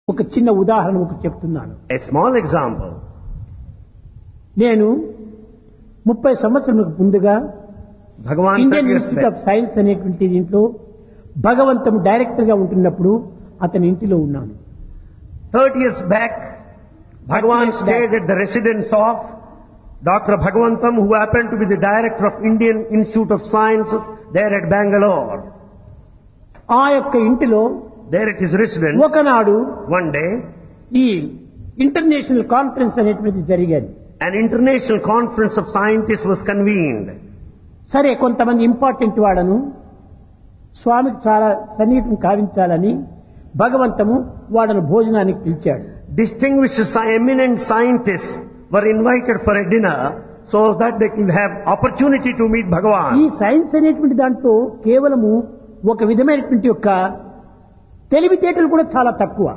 ఒక చిన్న ఉదాహరణ ఒకటి చెప్తున్నాను A small example. నేను ముప్పై సంవత్సరాలకు ముందుగా Bhagavan Indian 30 years institute back. Of science అనేటువంటి దీంట్లో భగవంతం డైరెక్టర్ గా ఉంటున్నప్పుడు అతని ఇంటిలో ఉన్నాను 30 years back, Bhagavan years stayed back. at the residence of Dr. Bhagavantam, who happened to be the director of Indian Institute of Sciences there at Bangalore. ఆ యొక్క ఇంటిలో There at his residence, ఒకనాడు one day, ఈ international conference అనేటువంటిది జరిగేది an international conference of scientists was convened. సరే కొంతమంది important వాడను స్వామికి చాలా సన్నిహితం కావించాలని భగవంతము వాడను భోజనానికి పిలిచాడు Distinguished sci- eminent scientists were invited for a dinner so that they could have opportunity to meet ఈ Bhagavan. సైన్స్ అనేటువంటి దాంట్లో కేవలము ఒక విధమైనటువంటి యొక్క తెలివితేటలు కూడా చాలా తక్కువ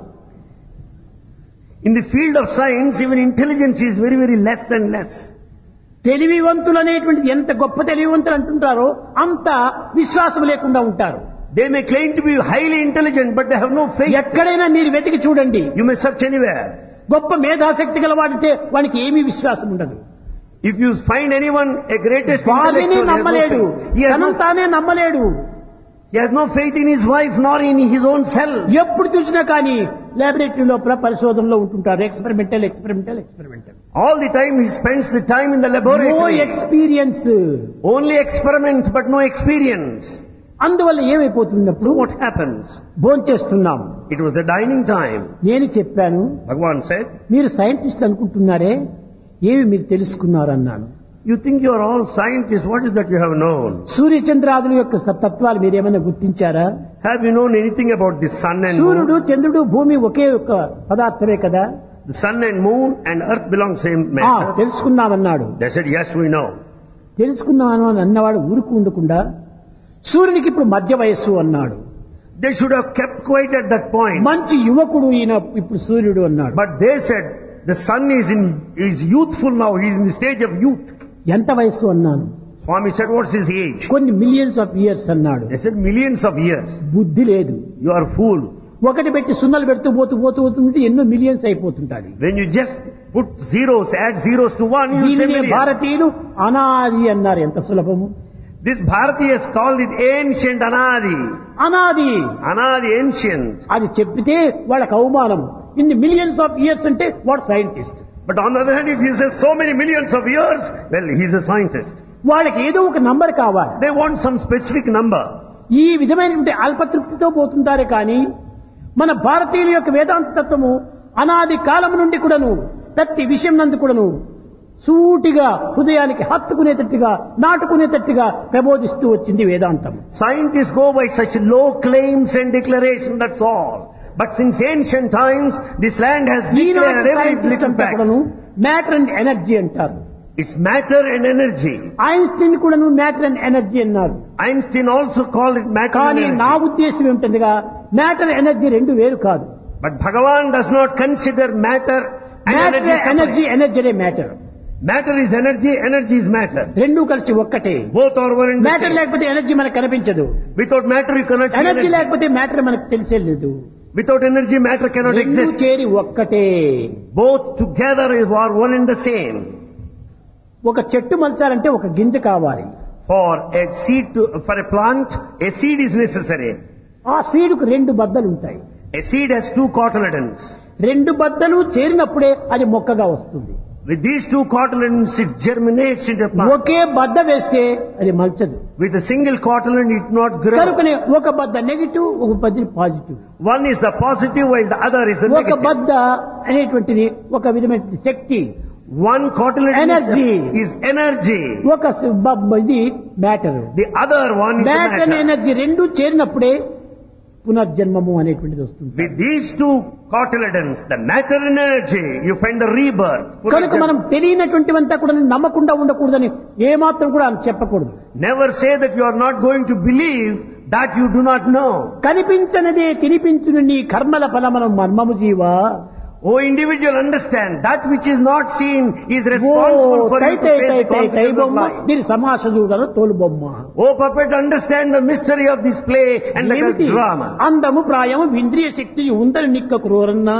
In the field of science, even intelligence is very, very less and less. తెలివివంతులు అనేటువంటిది ఎంత గొప్ప తెలివివంతులు అంటుంటారో అంత విశ్వాసం లేకుండా ఉంటారు They may claim to be highly intelligent, but they have no faith. ఎక్కడైనా మీరు వెతికి చూడండి You may search anywhere. గొప్ప మేధాశక్తి గలవాడితే వానికి ఏమీ విశ్వాసం ఉండదు If you find anyone a greatest స్వామిని intellectual, he has no నమ్మలేడు faith. He has తనను no, తానే నమ్మలేడు he has no faith in his wife nor in his own self. ఎప్పుడు చూసినా కానీ లాబొరేటరీ లోపల పరిశోధనలో ఉంటుంటారు experimental experimental experimental All the time he spends the time in the no laboratory. Experience Only experiment, but no experience. అందువల్ల ఏమైపోతున్నప్పుడు What happens? భోంచేస్తున్నాం It was the dining time. నేను చెప్పాను Bhagavan said, మీరు సైంటిస్ట్ అనుకుంటున్నారే ఏమి మీరు తెలుసుకున్నారు అన్నాను you think you are all scientists. What is that you have known? సూర్యచంద్రాదుల యొక్క స- తత్వాలు మీరేమైనా గుర్తించారా Have you known anything about the sun and సూర్యుడు moon? చంద్రుడు భూమి ఒకే ఒక్క పదార్థమే కదా The sun and moon and earth belong same ఆ, matter. తెలుసుకున్నామన్నాడు They said, yes, we know. తెలుసుకున్నాను అని అన్నవాడు ఊరుకు ఉండకుండా సూర్యునికి ఇప్పుడు మధ్య వయస్సు అన్నాడు They should have kept quiet at that point. మంచి యువకుడు ఈయన ఇప్పుడు సూర్యుడు అన్నాడు But they said, the sun is in, is youthful now. He is in the stage of youth. ఎంత వయస్సు అన్నాను Swami said, what's his age? కొన్ని మిలియన్స్ ఆఫ్ ఇయర్స్ అన్నాడు They said, millions of years. బుద్ధి లేదు You are fool. ఒకటి పెట్టి సున్నలు పెడుతూ పోతూ పోతూ పోతుంటే ఎన్నో మిలియన్స్ అయిపోతుంటాయి When you just put zeros, add zeros to one, you say దీనినే millions. భారతీయులు అనాది అన్నారు ఎంత సులభము This Bharati has called it ancient Anadi. అనాది Anadi, ancient. అది చెప్పితే వాళ్ళకి అవమానం ఇన్ని మిలియన్స్ ఆఫ్ ఇయర్స్ అంటే వాడు scientist But on the other hand, if he says so many millions of years, well, he's a scientist. వాళ్ళకి ఏదో ఒక నంబర్ కావాలి They want some specific number. ఈ విధమైనటువంటి అల్పతృప్తితో పోతుంటారే కానీ మన భారతీయుల యొక్క వేదాంత తత్వము అనాది కాలం నుండి కూడాను ప్రతి విషయం నందు కూడాను సూటిగా హృదయానికి హత్తుకునేటట్టుగా నాటుకునేటట్టుగా ప్రబోధిస్తూ వచ్చింది వేదాంతం Scientists go by such low claims and declaration, that's all. But since ancient times, this land has declared every little fact. కూడాను మ్యాటర్ అండ్ ఎనర్జీ అంటారు It's matter and energy. Einstein కూడాను మ్యాటర్ అండ్ ఎనర్జీ అన్నారు Einstein also called it matter and కానీ నా energy. ఉద్దేశం ఏమిటందిగా matter energy రెండు వేరు కాదు But Bhagavan does not consider matter and matter energy. Energy separate. Energy matter Matter is energy, energy is matter. రెండు కలిసి ఒక్కటే Both are one and the matter same. లేకపోతే ఎనర్జీ మనకు కనిపించదు Without matter, you cannot see energy energy. లేకపోతే matter మనకు తెలిసేలేదు Without energy, matter cannot రెండు exist. చేరి ఒక్కటే Both together is- are one and the same. ఒక చెట్టు మలచాలంటే ఒక గింజ కావాలి For a seed to, for a plant, a seed is necessary. ఆ సీడుకు రెండు బద్దలు ఉంటాయి A seed has two cotyledons. రెండు బద్దలు చేరినప్పుడే అది మొక్కగా వస్తుంది With these two cotyledons, it germinates into a plant. ఒకే బద్ద వేస్తే అది మలచదు With a single cotyledon, it not grow. కనుకనే ఒక బద్ద నెగిటివ్ ఒక బద్ద positive One is the positive, while the other is the ఒక negative. బద్ద అనేటువంటిది ఒక విధమైన శక్తి One cotyledon Energy. is, is energy. ఒక స- బ- ఇది matter The other one is the matter and matter. Energy రెండు చేరినప్పుడే పునర్జన్మము అనేటువంటిది వస్తుంది With these two cotyledons, the matter and energy, you find the rebirth. కనుక మనం తెలియనటువంటివంతా కూడా నమ్మకుండా ఉండకూడదని ఏమాత్రం కూడా చెప్పకూడదు Never say that you are not going to believe that you do not know. కనిపించనిదే తినిపించును నీ కర్మల ఫలమనం మర్మము జీవా Oh individual, understand that which is not seen is oh responsible for thigh you to thigh face thigh the thigh thigh consequences of బొమ్మ life. దీని సమాస చూడను తోలు బొమ్మ Oh puppet, understand the mystery of this play and the ఏమిటి? drama. అందము ప్రాయము ఇంద్రియ శక్తి ఉందని నిక్క క్రూరన్నా